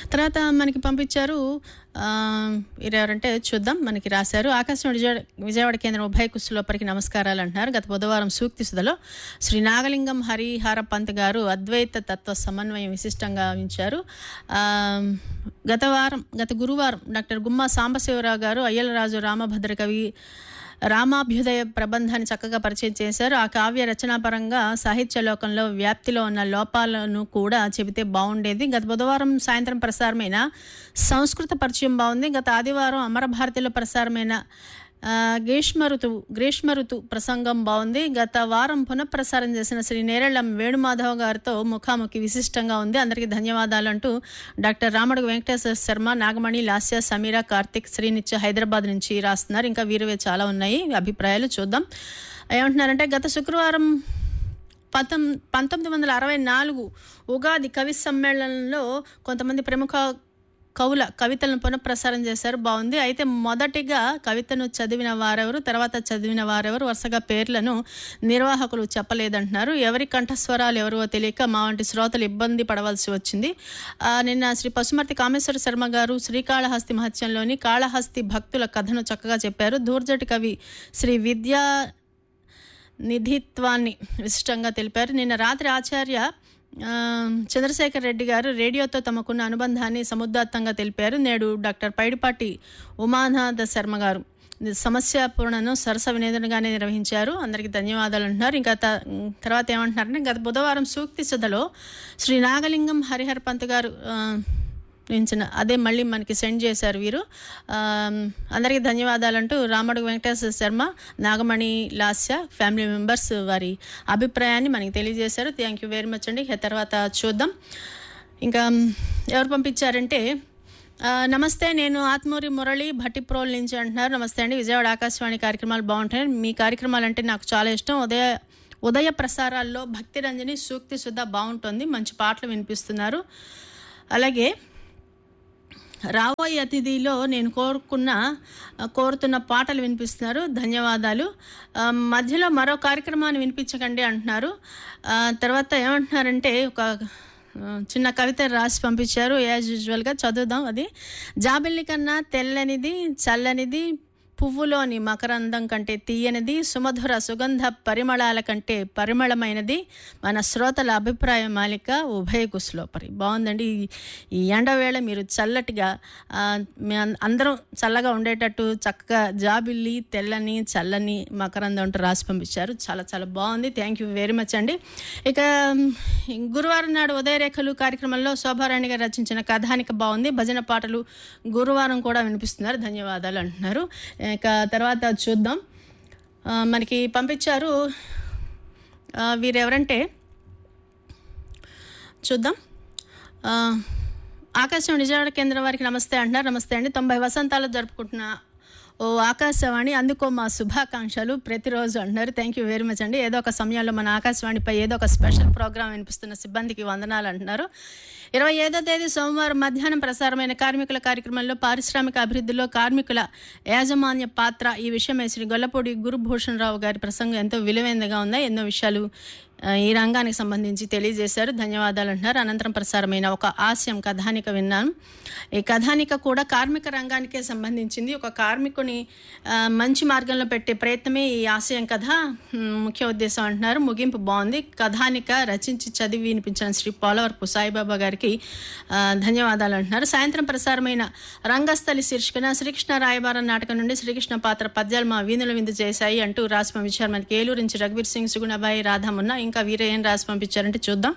తర్వాత మనకి పంపించారు ఆ, వీరెవరంటే చూద్దాం మనకి రాశారు ఆకాశవాణి విజయవాడ విజయవాడ కేంద్రం ఉభయ కుస్తులోపరికి నమస్కారాలు అంటున్నారు గత బుధవారం సూక్తి సుధలో శ్రీ నాగలింగం హరిహర పంత్ గారు అద్వైత తత్వ సమన్వయం విశిష్టంగా ఉంచారు ఆ, గత వారం గత గురువారం డాక్టర్ గుమ్మా సాంబశివరావు గారు అయ్యలరాజు రామభద్ర కవి రామాభ్యుదయ ప్రబంధాన్ని చక్కగా పరిచయం చేశారు ఆ కావ్య రచనాపరంగా సాహిత్య లోకంలో వ్యాప్తిలో ఉన్న లోపాలను కూడా చెబితే బాగుండేది గత బుధవారం సాయంత్రం ప్రసారమైన సంస్కృత పరిచయం బాగుంది గత ఆదివారం అమరభారతిలో ప్రసారమైన ఆ, గ్రీష్మ ఋతువు గ్రీష్మ ఋతు ప్రసంగం బాగుంది గత వారం పునఃప్రసారం చేసిన శ్రీ నేరళం వేణుమాధవ్ గారితో ముఖాముఖి విశిష్టంగా ఉంది అందరికీ ధన్యవాదాలు అంటూ డాక్టర్ రామడుగు వెంకటేశ్వర శర్మ నాగమణి లాస్య సమీర కార్తిక్ శ్రీనిత్య హైదరాబాద్ నుంచి రాస్తున్నారు ఇంకా వీరివే చాలా ఉన్నాయి అభిప్రాయాలు చూద్దాం ఏమంటున్నారంటే గత శుక్రవారం పంతొమ్ పంతొమ్మిది వందల అరవై నాలుగు ఉగాది కవి సమ్మేళనంలో కొంతమంది ప్రముఖ కవుల కవితలను పునఃప్రసారం చేశారు బాగుంది అయితే మొదటిగా కవితను చదివిన వారెవరు తర్వాత చదివిన వారెవరు వరుసగా పేర్లను నిర్వాహకులు చెప్పలేదంటున్నారు ఎవరి కంఠస్వరాలు ఎవరో తెలియక మా వంటి శ్రోతలు ఇబ్బంది పడవలసి వచ్చింది ఆ, నిన్న శ్రీ పశుమర్తి కామేశ్వర శర్మ గారు శ్రీకాళహస్తి మహత్యంలోని కాళహస్తి భక్తుల కథను చక్కగా చెప్పారు దూర్జటి కవి శ్రీ విద్యా నిధిత్వాన్ని విశిష్టంగా తెలిపారు నిన్న రాత్రి ఆచార్య ఆ, చంద్రశేఖర్ రెడ్డి గారు రేడియోతో తమకున్న అనుబంధాన్ని సముదాత్తంగా తెలిపారు నేడు డాక్టర్ పైడిపాటి ఉమానాథ శర్మ గారు సమస్య పూర్ణను సరస వినేదనగానే నిర్వహించారు అందరికీ ధన్యవాదాలు అంటున్నారు ఇంకా త- తర్వాత ఏమంటున్నారంటే గత బుధవారం సూక్తి సుధలో శ్రీ నాగలింగం హరిహర్ పంత్ గారు ఆ, నించిన అదే మళ్ళీ మనకి సెండ్ చేశారు వీరు ఆ, అందరికీ ధన్యవాదాలు అంటూ రామడుగు వెంకటేశ్వర శర్మ నాగమణి లాస్య ఫ్యామిలీ మెంబర్స్ వారి అభిప్రాయాన్ని మనకి తెలియజేశారు థ్యాంక్ యూ వెరీ మచ్ అండి ఇక తర్వాత చూద్దాం ఇంకా ఎవరు పంపించారంటే ఆ, నమస్తే నేను ఆత్మూరి మురళి భట్టిప్రోల్ నుంచి అంటున్నారు నమస్తే అండి విజయవాడ ఆకాశవాణి కార్యక్రమాలు బాగుంటాయి మీ కార్యక్రమాలు అంటే నాకు చాలా ఇష్టం ఉదయ ఉదయ ప్రసారాల్లో భక్తి రంజని సూక్తి సుధా బాగుంటుంది మంచి పాటలు వినిపిస్తున్నారు అలాగే రాబోయే అతిథిలో నేను కోరుకున్న కోరుతున్న పాటలు వినిపిస్తున్నారు ధన్యవాదాలు ఆ, మధ్యలో మరో కార్యక్రమాన్ని వినిపించకండి అంటున్నారు ఆ, తర్వాత ఏమంటున్నారంటే ఒక ఆ, చిన్న కవిత రాసి పంపించారు యాజ్ యూజువల్గా చదువుదాం అది జాబిల్లి కన్నా తెల్లనిది చల్లనిది పువ్వులోని మకరందం కంటే తీయనిది సుమధుర సుగంధ పరిమళాల కంటే పరిమళమైనది మన శ్రోతల అభిప్రాయ మాలిక ఉభయ కుశలోపరి బాగుందండి ఈ- ఈ ఎండవేళ మీరు చల్లటిగా ఆ, మీ అం- అందరం చల్లగా ఉండేటట్టు చక్కగా జాబిల్లి తెల్లని చల్లని మకరందం అంటూ రాసి పంపించారు చాలా చాలా బాగుంది థ్యాంక్ యూ వెరీ మచ్ అండి ఇక మ్, గురువారం నాడు ఉదయరేఖలు కార్యక్రమంలో శోభారాణి గారు రచించిన కథానిక బాగుంది భజన పాటలు గురువారం కూడా వినిపిస్తున్నారు ధన్యవాదాలు అంటున్నారు ఇక తర్వాత చూద్దాం ఆ, మనకి పంపించారు ఆ, వీరెవరంటే చూద్దాం ఆ, ఆకాశవాణి విజయవాడ కేంద్రం వారికి నమస్తే అంటున్నారు నమస్తే అండి తొంభై వసంతాలు జరుపుకుంటున్న ఓ ఆకాశవాణి అందుకో మా శుభాకాంక్షలు ప్రతిరోజు అంటున్నారు థ్యాంక్ యూ వెరీ మచ్ అండి ఏదో ఒక సమయంలో మన ఆకాశవాణిపై ఏదో ఒక స్పెషల్ ప్రోగ్రామ్ వినిపిస్తున్న సిబ్బందికి వందనాలు అంటున్నారు ఇరవై ఐదో తేదీ సోమవారం మధ్యాహ్నం ప్రసారమైన కార్మికుల కార్యక్రమంలో పారిశ్రామిక అభివృద్ధిలో కార్మికుల యాజమాన్య పాత్ర ఈ విషయమై శ్రీ గొల్లపూడి గురుభూషణ్ రావు గారి ప్రసంగం ఎంతో విలువైనదిగా ఉంది ఎన్నో విషయాలు ఆ, ఈ రంగానికి సంబంధించి తెలియజేశారు ధన్యవాదాలు అంటున్నారు అనంతరం ప్రసారమైన ఒక ఆశయం కథానిక విన్నాను ఈ కథానిక కూడా కార్మిక రంగానికే సంబంధించింది ఒక కార్మికుని ఆ, మంచి మార్గంలో పెట్టే ప్రయత్నమే ఈ ఆశయం కథ ఉమ్, ముఖ్య ఉద్దేశం అంటున్నారు ముగింపు బాగుంది కథానిక రచించి చదివి వినిపించిన శ్రీ పోలవరపు సాయిబాబా గారికి ఆ, ధన్యవాదాలు అంటున్నారు సాయంత్రం ప్రసారమైన రంగస్థలి శీర్షికన శ్రీకృష్ణ రాయబారం నాటకం నుండి శ్రీకృష్ణ పాత్ర పద్యాలు మా వీణుల విందు చేశాయి అంటూ రాసి పంపించారు మనకి ఏలూరు నుంచి రఘువీర్ సింగ్ సుగుణబాయి రాధమున్న ఇంకా వీరే ఏం రాసి పంపించారంటే చూద్దాం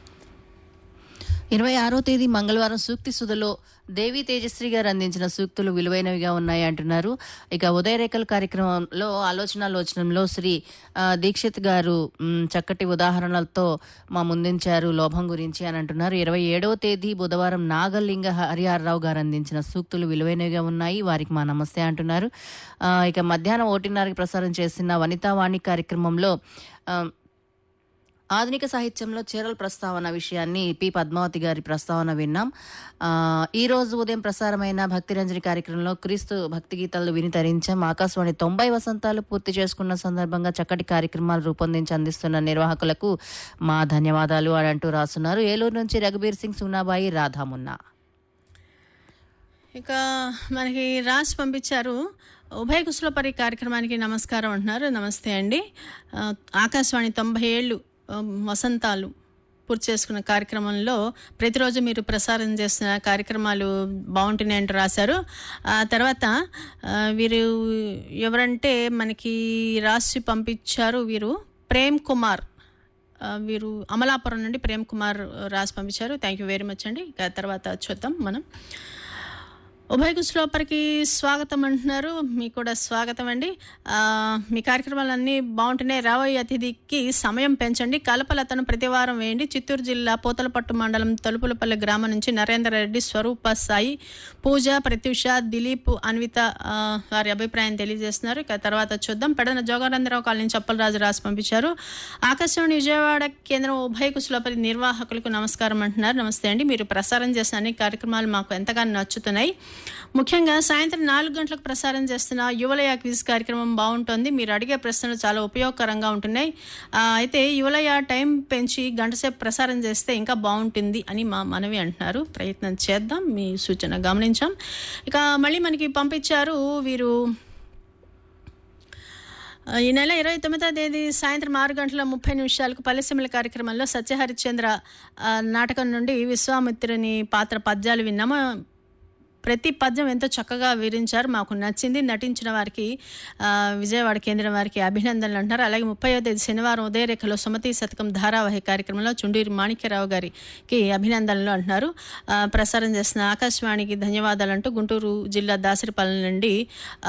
ఇరవై ఆరో తేదీ మంగళవారం సూక్తి సుధలో దేవి తేజశ్రీ గారు అందించిన సూక్తులు విలువైనవిగా ఉన్నాయి అంటున్నారు ఇక ఉదయరేఖల కార్యక్రమంలో ఆలోచనాలోచనంలో శ్రీ ఆ, దీక్షిత్ గారు మ్, చక్కటి ఉదాహరణలతో మా ముందుంచారు లోభం గురించి అని అంటున్నారు ఇరవై ఏడవ తేదీ బుధవారం నాగలింగ హరిహరరావు గారు అందించిన సూక్తులు విలువైనవిగా ఉన్నాయి వారికి మా నమస్తే అంటున్నారు ఆ, ఇక మధ్యాహ్నం ఒకటిన్నరకి ప్రసారం చేసిన వనితావాణి కార్యక్రమంలో ఆ, ఆధునిక సాహిత్యంలో చీరల ప్రస్తావన విషయాన్ని పి పద్మావతి గారి ప్రస్తావన విన్నాం ఆ, ఈ రోజు ఉదయం ప్రసారమైన భక్తిరంజని కార్యక్రమంలో క్రీస్తు భక్తి గీతాలు విని తరించాం ఆకాశవాణి తొంభై వసంతాలు పూర్తి చేసుకున్న సందర్భంగా చక్కటి కార్యక్రమాలు రూపొందించి అందిస్తున్న నిర్వాహకులకు మా ధన్యవాదాలు అని అంటూ రాస్తున్నారు ఏలూరు నుంచి రఘుబీర్ సింగ్ సునాబాయి రాధామున్నా ఇక మనకి రాసి పంపించారు ఉభయ కుశలపరి కార్యక్రమానికి నమస్కారం అంటున్నారు నమస్తే అండి ఆ, ఆకాశవాణి తొంభై ఏళ్ళు ఆ, వసంతాలు పూర్తి చేసుకున్న కార్యక్రమంలో ప్రతిరోజు మీరు ప్రసారం చేస్తున్న కార్యక్రమాలు బాగుంటున్నాయి అంటూ రాశారు ఆ తర్వాత ఆ, వీరు ఎవరంటే మనకి రాసి పంపించారు వీరు ప్రేమ్ కుమార్ ఆ, వీరు అమలాపురం నుండి ప్రేమ్ కుమార్ రాసి పంపించారు థ్యాంక్ యూ వెరీ మచ్ అండి ఇక తర్వాత చూద్దాం మనం ఉభయ కుశలోపరికి స్వాగతం అంటున్నారు మీకు కూడా స్వాగతం అండి ఆ, మీ కార్యక్రమాలన్నీ బాగుంటున్నాయి రాబోయే అతిథికి సమయం పెంచండి కలపలతను ప్రతివారం వేయండి చిత్తూరు జిల్లా పోతలపట్టు మండలం తలుపులపల్లి గ్రామం నుంచి నరేంద్ర రెడ్డి స్వరూప సాయి పూజ ప్రత్యూష దిలీప్ అన్విత ఆ, వారి అభిప్రాయం తెలియజేస్తున్నారు ఇక తర్వాత చూద్దాం పెడన జోగానందరావు కాలనీ చప్పలరాజు రాసి పంపించారు ఆకాశవాణి విజయవాడ కేంద్రం ఉభయ కుశలపరి నిర్వాహకులకు నమస్కారం అంటున్నారు నమస్తే అండి మీరు ప్రసారం చేసిన అన్ని కార్యక్రమాలు మాకు ఎంతగానో నచ్చుతున్నాయి ముఖ్యంగా సాయంత్రం నాలుగు గంటలకు ప్రసారం చేస్తున్న యువలయ క్విజ్ కార్యక్రమం బాగుంటుంది మీరు అడిగే ప్రశ్నలు చాలా ఉపయోగకరంగా ఉంటున్నాయి ఆ, అయితే యువలయ టైం పెంచి గంటసేపు ప్రసారం చేస్తే ఇంకా బాగుంటుంది అని మా మనవి అంటున్నారు ప్రయత్నం చేద్దాం మీ సూచన గమనించాం ఇక మళ్ళీ మనకి పంపించారు వీరు ఆ, ఈ నెల ఇరవై తొమ్మిదో తేదీ సాయంత్రం ఆరు గంటల ముప్పై నిమిషాలకు పల్లెసీమల కార్యక్రమంలో సత్యహరిశ్చంద్ర ఆ, నాటకం నుండి విశ్వామిత్రుని పాత్ర పద్యాలు విన్నాము ప్రతి పద్యం ఎంతో చక్కగా వివరించారు మాకు నచ్చింది నటించిన వారికి ఆ, విజయవాడ కేంద్రం వారికి అభినందనలు అంటారు అలాగే ముప్పై తేదీ శనివారం ఉదయరేఖలో సుమతి శతకం ధారావాహిక కార్యక్రమంలో చుండూరి మాణిక్యరావు గారికి అభినందనలు అంటున్నారు ఆ, ప్రసారం చేసిన ఆకాశవాణికి ధన్యవాదాలు అంటూ గుంటూరు జిల్లా దాసరిపాలెం నుండి ఆ,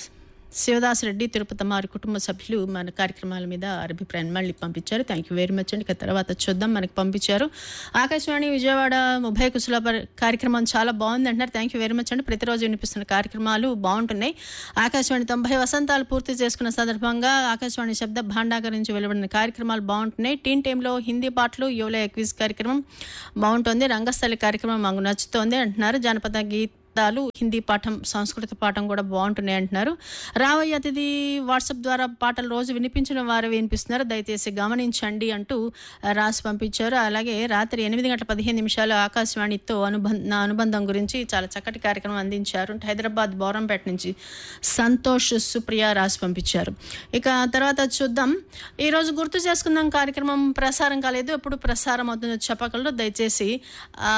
శివదాస్ రెడ్డి తిరుపతి వారి కుటుంబ సభ్యులు మన కార్యక్రమాల మీద అభిప్రాయం మళ్ళీ పంపించారు థ్యాంక్ యూ వెరీ మచ్ అండి ఇక తర్వాత చూద్దాం మనకి పంపించారు ఆకాశవాణి విజయవాడ ఉభయ కుశల పరి- కార్యక్రమం చాలా బాగుంది అంటున్నారు థ్యాంక్ యూ వెరీ మచ్ అండి ప్రతిరోజు వినిపిస్తున్న కార్యక్రమాలు బాగుంటున్నాయి ఆకాశవాణి తొంభై వసంతాలు పూర్తి చేసుకున్న సందర్భంగా ఆకాశవాణి శబ్ద భాండాగర్ నుంచి వెలువడిన కార్యక్రమాలు బాగుంటున్నాయి టీన్ టైంలో హిందీ పాటలు యువలయ క్విజ్ కార్యక్రమం బాగుంటుంది రంగస్థలి కార్యక్రమం మాకు నచ్చుతోంది అంటున్నారు జానపద గీతాలు హిందీ పాఠం సంస్కృత పాఠం కూడా బాగుంటున్నాయి అంటున్నారు రాబోయే అతిథి వాట్సాప్ ద్వారా పాటలు రోజు వినిపించిన వారు వినిపిస్తున్నారు దయచేసి గమనించండి అంటూ ఆ, రాసి పంపించారు అలాగే రాత్రి ఎనిమిది గంటల పదిహేను నిమిషాలు ఆకాశవాణితో అనుబంధ నా అనుబంధం గురించి చాలా చక్కటి కార్యక్రమం అందించారు హైదరాబాద్ బౌరంపేట నుంచి సంతోష్ సుప్రియ రాసి పంపించారు ఇక తర్వాత చూద్దాం ఈరోజు గుర్తు చేసుకుందాం కార్యక్రమం ప్రసారం కాలేదు ఎప్పుడు ప్రసారం అవుతుందో చెప్పగలరు దయచేసి ఆ,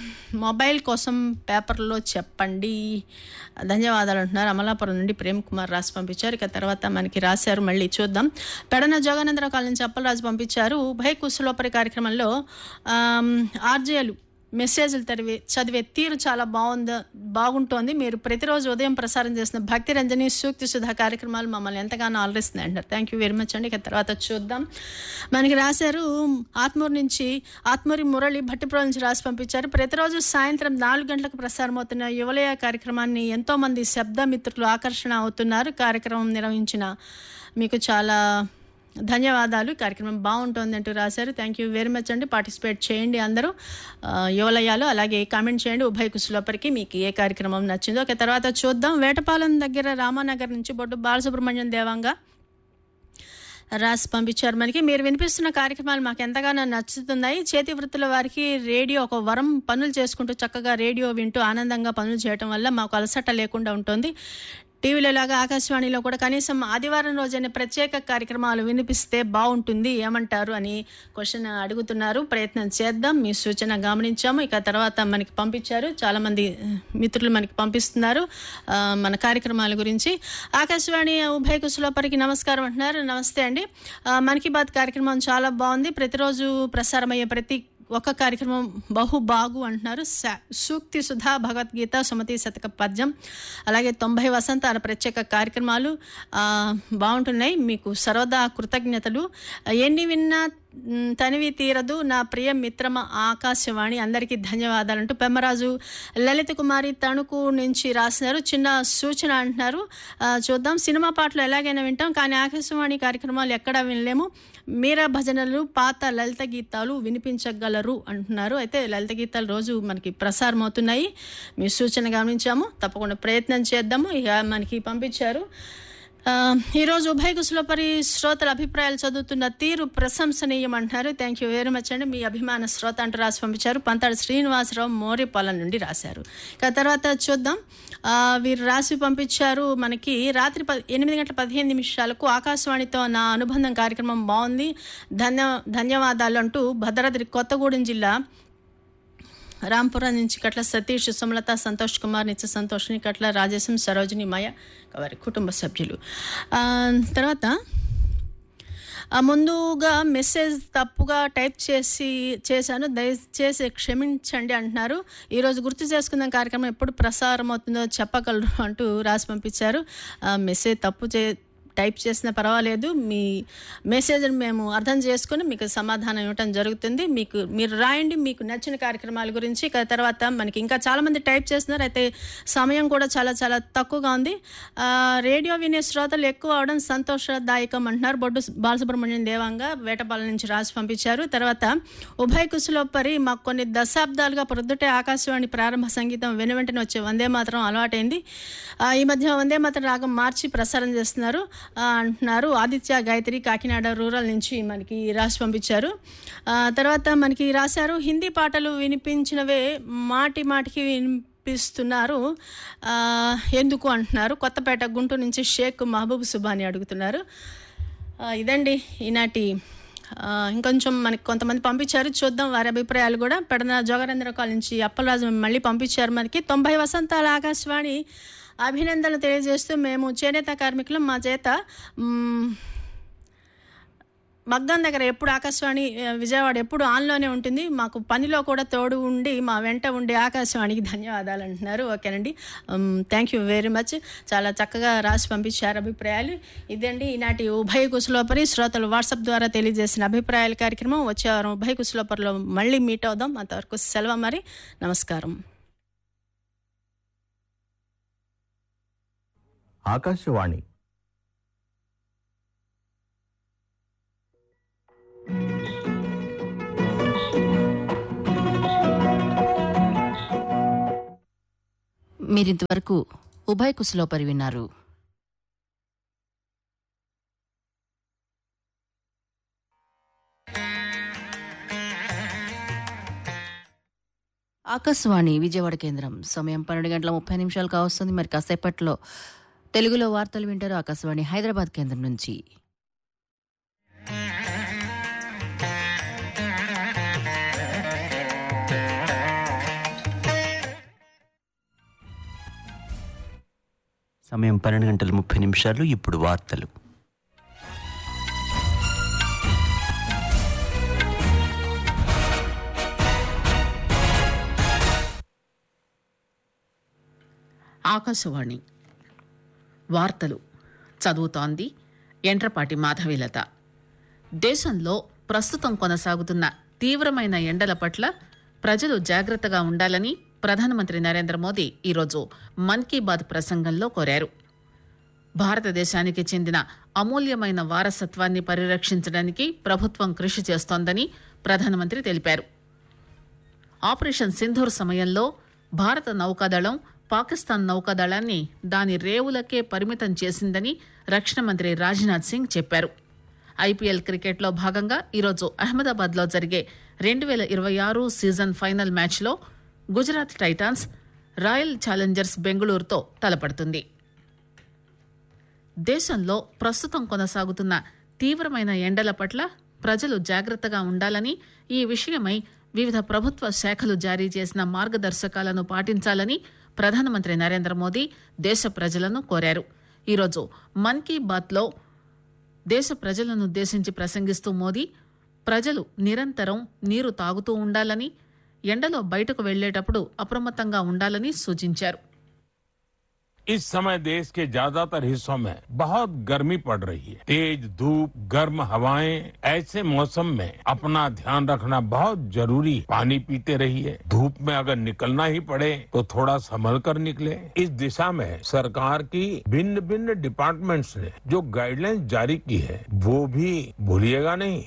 మొబైల్ కోసం పేపర్లో చెప్పండి ధన్యవాదాలు అంటున్నారు అమలాపురం నుండి ప్రేమ్ కుమార్ రాసి పంపించారు ఇక తర్వాత మనకి రాశారు మళ్ళీ చూద్దాం పెడన జోగానందరావు కాలనీ నుంచి అప్పలరాజు పంపించారు ఉభయ కుశలోపరి కార్యక్రమంలో ఆమ్, ఆర్జేలు మెసేజ్లు చదివే చదివే తీరు చాలా బాగుంది బాగుంటోంది మీరు ప్రతిరోజు ఉదయం ప్రసారం చేసిన భక్తి రంజని సూక్తి సుధా కార్యక్రమాలు మమ్మల్ని ఎంతగానో ఆలరిస్తున్నాయి అంటారు థ్యాంక్ యూ వెరీ మచ్ అండి ఇక తర్వాత చూద్దాం మనకి రాశారు ఆత్మూరు నుంచి ఆత్మూరి మురళి భట్టిపురం నుంచి రాసి పంపించారు ప్రతిరోజు సాయంత్రం నాలుగు గంటలకు ప్రసారం అవుతున్న యువలయ కార్యక్రమాన్ని ఎంతో మంది శబ్ద మిత్రులు ఆకర్షణ అవుతున్నారు కార్యక్రమం నిర్వహించిన మీకు చాలా ధన్యవాదాలు ఈ కార్యక్రమం బాగుంటుంది అంటూ రాశారు థ్యాంక్ యూ వెరీ మచ్ అండి పార్టిసిపేట్ చేయండి అందరూ ఆ, యువలయాలు అలాగే కామెంట్ చేయండి ఉభయ కుశలోపరికి మీకు ఏ కార్యక్రమం నచ్చిందో ఒక తర్వాత చూద్దాం వేటపాలెం దగ్గర రామానగర్ నుంచి బొడ్డు బాలసుబ్రహ్మణ్యం దేవంగా రాసి పంపించారు మనకి మీరు వినిపిస్తున్న కార్యక్రమాలు మాకు ఎంతగానో నచ్చుతున్నాయి చేతి వృత్తుల వారికి రేడియో ఒక వరం పనులు చేసుకుంటూ చక్కగా రేడియో వింటూ ఆనందంగా పనులు చేయటం వల్ల మాకు అలసట లేకుండా ఉంటుంది టీవీలో లాగా ఆకాశవాణిలో కూడా కనీసం ఆదివారం రోజైన ప్రత్యేక కార్యక్రమాలు వినిపిస్తే బాగుంటుంది ఏమంటారు అని క్వశ్చన్ అడుగుతున్నారు ప్రయత్నం చేద్దాం మీ సూచన గమనించాము ఇక తర్వాత మనకి పంపించారు చాలా మంది ఆ, మిత్రులు మనకి పంపిస్తున్నారు ఆ, మన కార్యక్రమాల గురించి ఆకాశవాణి ఉభయ కుశలోపరికి నమస్కారం అంటున్నారు నమస్తే అండి ఆ, మన్ కీ బాత్ కార్యక్రమం చాలా బాగుంది ప్రతిరోజు ప్రసారమయ్యే ప్రతి ఒక కార్యక్రమం బహు బాగు అంటున్నారు సా- సూక్తి సుధా భగవద్గీత సుమతి శతక పద్యం అలాగే తొంభై వసంతాల ప్రత్యేక కార్యక్రమాలు ఆ, బాగుంటున్నాయి మీకు సర్వదా కృతజ్ఞతలు ఎన్ని విన్నా మ్, తనివి తీరదు నా ప్రియ మిత్రమ ఆకాశవాణి అందరికీ ధన్యవాదాలు అంటూ పెమ్మరాజు లలిత కుమారి తణుకు నుంచి రాసినారు చిన్న సూచన అంటున్నారు ఆ, చూద్దాం సినిమా పాటలు ఎలాగైనా వింటాం కానీ ఆకాశవాణి కార్యక్రమాలు ఎక్కడా వినలేము మీరా భజనలు పాత లలిత గీతాలు వినిపించగలరు అంటున్నారు అయితే లలిత గీతాలు రోజు మనకి ప్రసారం అవుతున్నాయి మీ సూచన గమనించాము తప్పకుండా ప్రయత్నం చేద్దాము ఇక మనకి పంపించారు ఆ, ఈరోజు ఉభయ కుశలపరి శ్రోతల అభిప్రాయాలు చదువుతున్న తీరు ప్రశంసనీయం అంటున్నారు థ్యాంక్ యూ వెరీ మచ్ అండి మీ అభిమాన శ్రోత అంటూ రాసి పంపించారు పంతాడు శ్రీనివాసరావు మోరిపాలెం నుండి రాశారు ఇక తర్వాత చూద్దాం ఆ, వీరు రాసి పంపించారు మనకి రాత్రి ప ఎనిమిది గంటల పదిహేను నిమిషాలకు ఆకాశవాణితో నా అనుబంధం కార్యక్రమం బాగుంది ధన్య ధన్యవాదాలు అంటూ భద్రాద్రి కొత్తగూడెం జిల్లా రాంపురం నుంచి కట్ల సతీష్ సుమలత సంతోష్ కుమార్ నిత్య సంతోష్ని కట్ల రాజేశం సరోజిని మాయ వారి కుటుంబ సభ్యులు ఆ, తర్వాత ఆ, ముందుగా మెసేజ్ తప్పుగా టైప్ చేసి చేశాను దయచేసి క్షమించండి అంటున్నారు ఈరోజు గుర్తు చేసుకుందాం కార్యక్రమం ఎప్పుడు ప్రసారం అవుతుందో చెప్పగలరు అంటూ రాసి పంపించారు ఆ, మెసేజ్ తప్పు చే టైప్ చేసినా పర్వాలేదు మీ మెసేజ్ని మేము అర్థం చేసుకుని మీకు సమాధానం ఇవ్వటం జరుగుతుంది మీకు మీరు రాయండి మీకు నచ్చిన కార్యక్రమాల గురించి ఇక తర్వాత మనకి ఇంకా చాలామంది టైప్ చేస్తున్నారు అయితే సమయం కూడా చాలా చాలా తక్కువగా ఉంది ఆ, రేడియో వినే శ్రోతలు ఎక్కువ అవడం సంతోషదాయకం అంటున్నారు బొడ్డు బాలసుబ్రహ్మణ్యం దేవంగా వేటపాలెం నుంచి రాసి పంపించారు తర్వాత ఉభయ కుశలోపరి మాకు కొన్ని దశాబ్దాలుగా ప్రొద్దుటే ఆకాశవాణి ప్రారంభ సంగీతం వెను వెంటనే వచ్చే వందే మాత్రం అలవాటైంది ఆ, ఈ మధ్య వందే మాత్రం రాగం మార్చి ప్రసారం చేస్తున్నారు ఆ, అంటున్నారు ఆదిత్య గాయత్రి కాకినాడ రూరల్ నుంచి మనకి రాసి పంపించారు ఆ, తర్వాత మనకి రాశారు హిందీ పాటలు వినిపించినవే మాటి మాటికి వినిపిస్తున్నారు ఆ, ఎందుకు అంటున్నారు కొత్తపేట గుంటూరు నుంచి షేక్ మహబూబ్ సుబాని అడుగుతున్నారు ఆ, ఇదండి ఈనాటి ఆ, ఇంకొంచెం మనకి కొంతమంది పంపించారు చూద్దాం వారి అభిప్రాయాలు కూడా పెడన జోగరేంద్ర కాల్ నుంచి అప్పలరాజు మళ్ళీ పంపించారు మనకి తొంభై వసంతాల ఆకాశవాణి అభినందనలు తెలియజేస్తూ మేము చేనేత కార్మికులు మా చేత మ్, మగ్గం దగ్గర ఎప్పుడు ఆకాశవాణి ఆ, విజయవాడ ఎప్పుడు ఆన్లోనే ఉంటుంది మాకు పనిలో కూడా తోడు ఉండి మా వెంట ఉండే ఆకాశవాణికి ధన్యవాదాలు అంటున్నారు ఓకేనండి థ్యాంక్ యూ వెరీ మచ్ చాలా చక్కగా రాసి పంపించారు అభిప్రాయాలు ఇదండి ఈనాటి ఉభయ కుశలోపరి శ్రోతలు వాట్సాప్ ద్వారా తెలియజేసిన అభిప్రాయాల కార్యక్రమం వచ్చే వారం ఉభయ కుశలోపరిలో మళ్ళీ మీట్ అవుదాం అంతవరకు సెలవు మరి నమస్కారం ఆకాశవాణి మీరింతవరకు ఉభయ కుశలోపరి విన్నారు ఆకాశవాణి విజయవాడ కేంద్రం సమయం పన్నెండు గంటల ముప్పై నిమిషాలు కావస్తుంది మరి కాసేపట్లో తెలుగులో వార్తలు వింటారు ఆకాశవాణి హైదరాబాద్ కేంద్రం నుంచి సమయం పన్నెండు గంటల ముప్పై నిమిషాలు ఇప్పుడు వార్తలు ఆకాశవాణి వార్తలు చదువుతోంది ఎండ్రపాటి మాధవీలత దేశంలో ప్రస్తుతం కొనసాగుతున్న తీవ్రమైన ఎండల పట్ల ప్రజలు జాగ్రత్తగా ఉండాలని ప్రధానమంత్రి నరేంద్ర మోదీ ఈరోజు మన్ కీ బాత్ ప్రసంగంలో కోరారు భారతదేశానికి చెందిన అమూల్యమైన వారసత్వాన్ని పరిరక్షించడానికి ప్రభుత్వం కృషి చేస్తోందని ప్రధానమంత్రి తెలిపారు ఆపరేషన్ సింధూర్ సమయంలో భారత నౌకాదళం పాకిస్తాన్ నౌకాదళాన్ని దాని రేవులకే పరిమితం చేసిందని రక్షణ మంత్రి రాజ్నాథ్ సింగ్ చెప్పారు ఐపీఎల్ క్రికెట్లో భాగంగా ఈరోజు అహ్మదాబాద్లో జరిగే రెండు వేల ఇరవై ఆరు సీజన్ ఫైనల్ మ్యాచ్లో గుజరాత్ టైటాన్స్ రాయల్ ఛాలెంజర్స్ బెంగళూరుతో తలపడుతుంది దేశంలో ప్రస్తుతం కొనసాగుతున్న తీవ్రమైన ఎండల పట్ల ప్రజలు జాగ్రత్తగా ఉండాలని ఈ విషయమై వివిధ ప్రభుత్వ శాఖలు జారీ చేసిన మార్గదర్శకాలను పాటించాలని ప్రధానమంత్రి నరేంద్ర మోదీ దేశ ప్రజలను కోరారు ఈరోజు మన్ కీ బాత్లో దేశ ప్రజలను ఉద్దేశించి ప్రసంగిస్తూ మోదీ ప్రజలు నిరంతరం నీరు తాగుతూ ఉండాలని ఎండలో బయటకు వెళ్లేటప్పుడు అప్రమత్తంగా ఉండాలని సూచించారు इस समय देश के ज्यादातर हिस्सों में बहुत गर्मी पड़ रही है तेज धूप गर्म हवाएं ऐसे मौसम में अपना ध्यान रखना बहुत जरूरी है पानी पीते रहिए धूप में अगर निकलना ही पड़े तो थोड़ा संभल कर निकले इस दिशा में सरकार की भिन्न भिन्न डिपार्टमेंट्स ने जो गाइडलाइंस जारी की है वो भी भूलिएगा नहीं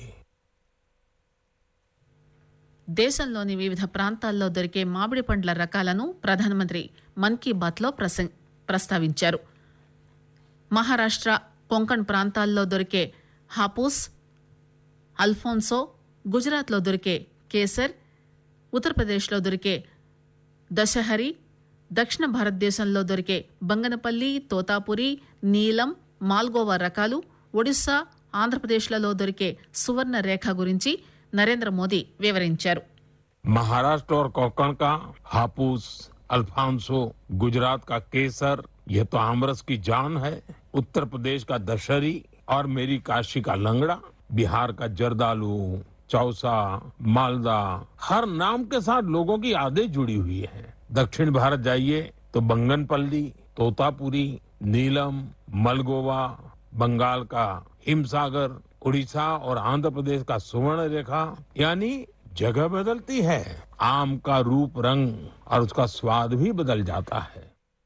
దేశంలోని వివిధ ప్రాంతాల్లో దొరికే మామిడి పండ్ల రకాలను ప్రధానమంత్రి మన్ కీ బాత్లో ప్రసంగ ప్రస్తావించారు మహారాష్ట్ర కొంకణ్ ప్రాంతాల్లో దొరికే హాపూస్ అల్ఫోన్సో గుజరాత్లో దొరికే కేసర్ ఉత్తరప్రదేశ్లో దొరికే దశహరి దక్షిణ భారతదేశంలో దొరికే బంగనపల్లి తోతాపురి నీలం మాల్గోవా రకాలు ఒడిశా ఆంధ్రప్రదేశ్లలో దొరికే సువర్ణ రేఖ గురించి నరేంద్ర మోదీ వివరించారు महाराष्ट्र और कोंकण का हापुस अल्फांसो गुजरात का केसर यह तो आमरस की जान है उत्तर प्रदेश का दशहरी और मेरी काशी का लंगड़ा बिहार का जर्दालू चौसा मालदा हर नाम के साथ लोगों की यादें जुड़ी हुई है दक्षिण भारत जाइए तो बंगनपल्ली तोतापुरी नीलम मलगोवा बंगाल का हिमसागर उड़ीसा और आंध्र प्रदेश का सुवर्ण रेखा यानी जगह बदलती है आम का रूप रंग और उसका स्वाद भी बदल जाता है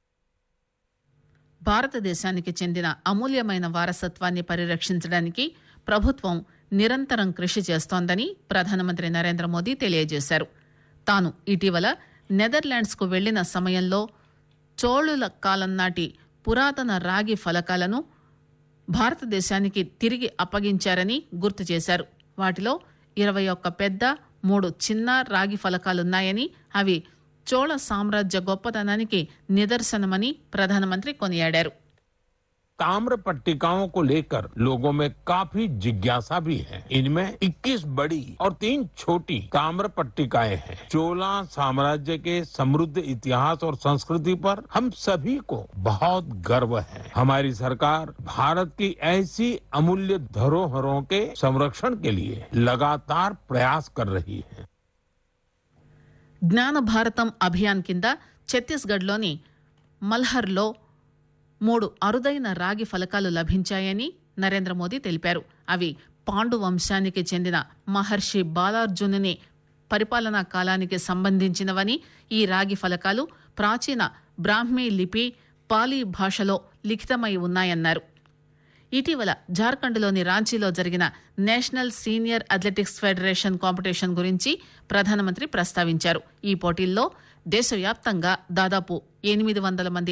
భారతదేశానికి చెందిన అమూల్యమైన వారసత్వాన్ని పరిరక్షించడానికి ప్రభుత్వం నిరంతరం కృషి చేస్తోందని ప్రధానమంత్రి నరేంద్ర మోదీ తెలియజేశారు తాను ఇటీవల నెదర్లాండ్స్ కు వెళ్లిన సమయంలో చోళుల కాలం నాటి పురాతన రాగి ఫలకాలను భారతదేశానికి తిరిగి అప్పగించారని గుర్తు చేశారు వాటిలో ఇరవై ఒక్క పెద్ద మూడు చిన్న రాగి ఫలకాలున్నాయని అవి చోళ సామ్రాజ్య గొప్పతనానికి నిదర్శనమని ప్రధానమంత్రి కొనియాడారు ताम्र पट्टिकाओं को लेकर लोगों में काफी जिज्ञासा भी है इनमें 21 बड़ी और तीन छोटी ताम्र पट्टिकाएं हैं चोला साम्राज्य के समृद्ध इतिहास और संस्कृति पर हम सभी को बहुत गर्व है हमारी सरकार भारत की ऐसी अमूल्य धरोहरों के संरक्षण के लिए लगातार प्रयास कर रही है జ్ఞాన భారతం అభియాన్ కింద ఛత్తీస్గఢ్లోని మల్హర్లో మూడు అరుదైన రాగి ఫలకాలు లభించాయని నరేంద్ర మోదీ తెలిపారు అవి పాండు వంశానికి చెందిన మహర్షి బాలార్జునుని పరిపాలనా కాలానికి సంబంధించినవని ఈ రాగి ఫలకాలు ప్రాచీన బ్రాహ్మీ లిపి పాలీ భాషలో లిఖితమై ఉన్నాయన్నారు ఇటీవల జార్ఖండ్లోని రాంచీలో జరిగిన national senior athletics federation competition గురించి ప్రధానమంత్రి ప్రస్తావించారు ఈ పోటీల్లో దేశవ్యాప్తంగా దాదాపు ఎనిమిది వందల మంది